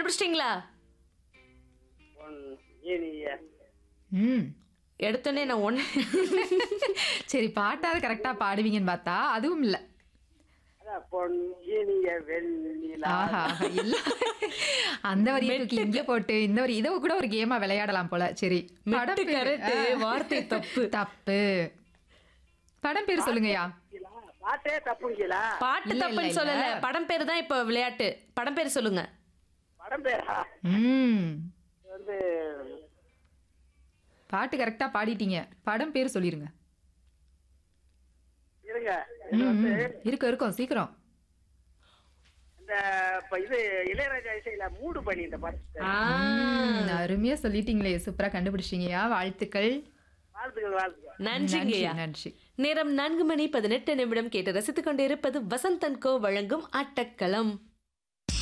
கண்டுபிடிச்சிட்டீங்களா பொன் இனிய ம் எடுத்தோடனே நான் ஒன்னு சரி பாட்டாவது கரெக்டா பாடுவீங்கன்னு பார்த்தா அதுவும் இல்ல அதான் பொன் இனிய வெண்ணிலா ஆஹா ஆஹா, இல்ல அந்த வரியை தூக்கி இங்க போட்டு இந்த வரி இதை கூட ஒரு கேமா விளையாடலாம் போல சரி படம் மெட்டு பேரு. correct, ஆ. வார்த்தை தப்பு. தப்பு படம் பேர் சொல்லுங்கய்யா பாட்டே தப்புங்களா பாட்டு இல்ல, தப்புன்னு இல்ல, சொல்லல இல்ல. படம் பேரு தான் இப்ப விளையாட்டு படம் பேர் சொல்லுங்க படம் பேரா ம் இது வந்து பாட்டு கரெக்டா பாடிட்டீங்க படம் பேர் சொல்லிருங்க இருங்க இது ம், வந்து ம். இருக்கும் இருக்கும் சீக்கிரம் இந்த இப்ப இது இளையராஜா இசையில மூடு பணி இந்த பாட்டு ஆ, ம், அருமையா சொல்லிட்டீங்களே சூப்பரா கண்டுபிடிச்சிட்டீங்கய்யா வாழ்த்துக்கள் வாழ்த்துக்கள் வாழ்த்துக்கள் நன்றிங்கய்யா நன்றி நேரம் நான்கு மணி பதினெட்டு நிமிடம் கேட்டு ரசித்துக் கொண்டிருப்பது வசந்தன் கோ வழங்கும் ஆட்டக்களம்